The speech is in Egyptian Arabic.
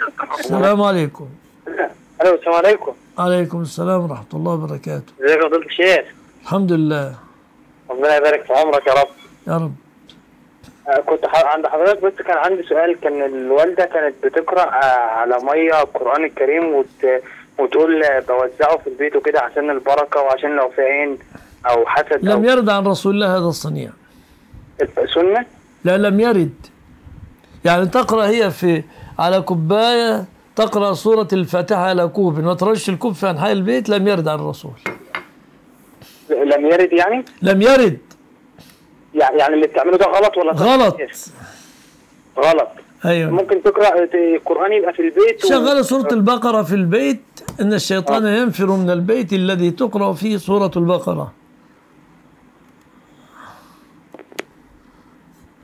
السلام عليكم الو السلام عليكم عليكم السلام ورحمة الله وبركاته ازيك يا فضيلة الشيخ الحمد لله ربنا يبارك في عمرك يا رب يا رب آه، كنت ح- عند حضرتك بس كان عندي سؤال كان الوالدة كانت بتقرأ آه، على مية القرآن الكريم وت... وتقول آه، بوزعه في البيت وكده عشان البركة وعشان لو في عين أو حسد لم أو يرد عن رسول الله هذا الصنيع سنة لا لم يرد يعني تقرأ هي في على كوباية تقرأ سورة الفاتحة على كوب وترش الكوب في أنحاء البيت لم يرد عن الرسول لم يرد يعني لم يرد يع- يعني اللي بتعمله ده غلط ولا صح؟ غلط غلط أيوة ممكن تقرأ ت- القرآن يبقى في البيت و- شغل سورة البقرة في البيت إن الشيطان ينفر من البيت الذي تقرأ فيه سورة البقرة